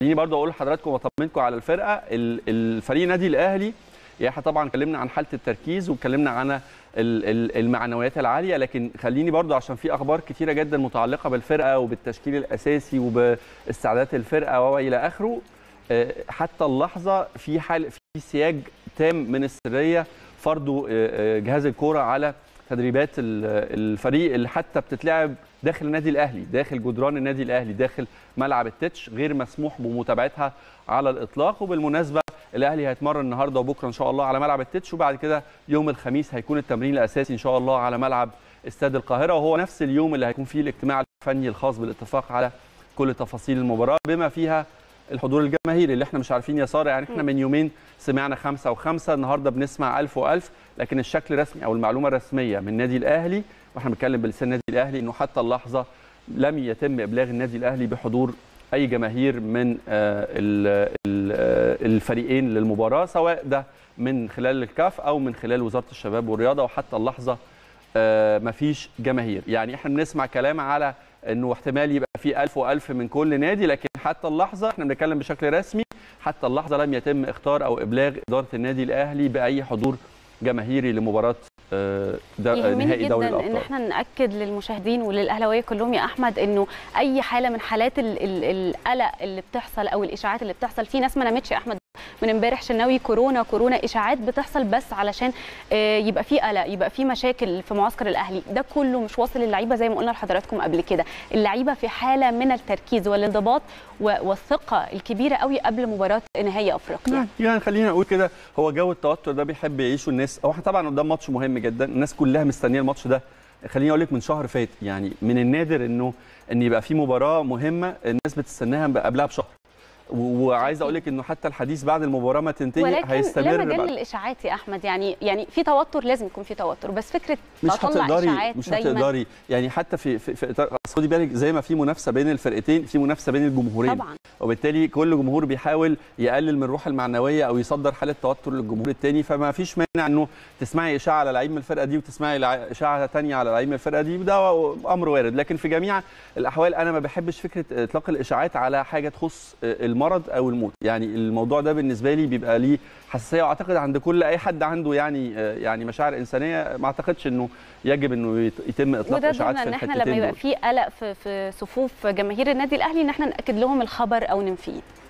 خليني برضو اقول لحضراتكم واطمنكم على الفرقه ال- الفريق النادي الاهلي يعني احنا طبعا اتكلمنا عن حاله التركيز واتكلمنا عن ال- ال- المعنويات العاليه لكن خليني برضو عشان في اخبار كتيره جدا متعلقه بالفرقه وبالتشكيل الاساسي وباستعدادات الفرقه والى اخره آه، حتى اللحظه في حال في سياج تام من السريه فرضه آه، آه، جهاز الكوره على تدريبات ال- الفريق اللي حتى بتتلعب داخل النادي الاهلي داخل جدران النادي الاهلي داخل ملعب التتش غير مسموح بمتابعتها على الاطلاق وبالمناسبه الاهلي هيتمرن النهارده وبكره ان شاء الله على ملعب التتش وبعد كده يوم الخميس هيكون التمرين الاساسي ان شاء الله على ملعب استاد القاهره وهو نفس اليوم اللي هيكون فيه الاجتماع الفني الخاص بالاتفاق على كل تفاصيل المباراه بما فيها الحضور الجماهيري اللي احنا مش عارفين يا ساره يعني احنا من يومين سمعنا خمسة وخمسة النهارده بنسمع ألف وألف لكن الشكل الرسمي او المعلومه الرسميه من النادي الاهلي واحنا بنتكلم بلسان النادي الاهلي انه حتى اللحظه لم يتم ابلاغ النادي الاهلي بحضور اي جماهير من آه، ال- ال- آه، الفريقين للمباراه سواء ده من خلال الكاف او من خلال وزاره الشباب والرياضه وحتى اللحظه آه، مفيش جماهير يعني احنا بنسمع كلام على انه احتمال يبقى في ألف وألف من كل نادي لكن حتى اللحظه احنا بنتكلم بشكل رسمي حتى اللحظه لم يتم اختار او ابلاغ اداره النادي الاهلي باي حضور جماهيري لمباراه آه، دا- يهمني نهائي دوري جدا ان الابطال احنا ناكد للمشاهدين وللاهلاويه كلهم يا احمد انه اي حاله من حالات ال- ال- القلق اللي بتحصل او الاشاعات اللي بتحصل في ناس ما نامتش يا احمد من امبارح شناوي كورونا كورونا اشاعات بتحصل بس علشان آه، يبقى في قلق يبقى في مشاكل في معسكر الاهلي ده كله مش واصل للعيبه زي ما قلنا لحضراتكم قبل كده اللعيبه في حاله من التركيز والانضباط و- والثقه الكبيره قوي قبل مباراه نهائي افريقيا يعني- يعني خلينا نقول كده هو جو التوتر ده بيحب يعيشه الناس هو احنا طبعا قدام ماتش مهم جدا الناس كلها مستنيه الماتش ده خليني اقول لك من شهر فات يعني من النادر انه ان يبقى في مباراه مهمه الناس بتستناها قبلها بشهر و- وعايز اقول لك انه حتى الحديث بعد المباراه ما تنتهي ولكن لا هيستمر مجال بعد- للاشاعات يا احمد يعني يعني في توتر لازم يكون في توتر بس فكره مش تطلع هتقدري اشاعات مش دايما هتقدري يعني حتى في في, في إطار- أصل خدي بالك زي ما في منافسه بين الفرقتين في منافسه بين الجمهورين طبعا وبالتالي كل جمهور بيحاول يقلل من الروح المعنويه او يصدر حاله توتر للجمهور الثاني فما فيش مانع انه تسمعي اشاعه على لعيب من الفرقه دي وتسمعي لع- اشاعه ثانيه على لعيب من الفرقه دي وده امر وارد لكن في جميع الاحوال انا ما بحبش فكره اطلاق الاشاعات على حاجه تخص المرض او الموت يعني الموضوع ده بالنسبه لي بيبقى ليه حساسيه واعتقد عند كل اي حد عنده يعني يعني مشاعر انسانيه ما اعتقدش انه يجب انه يت- يتم اطلاق وده اشاعات ضمن في ان احنا الحتتين لما يبقى دول. في قلق في, في صفوف جماهير النادي الاهلي ان احنا ناكد لهم الخبر او ننفيه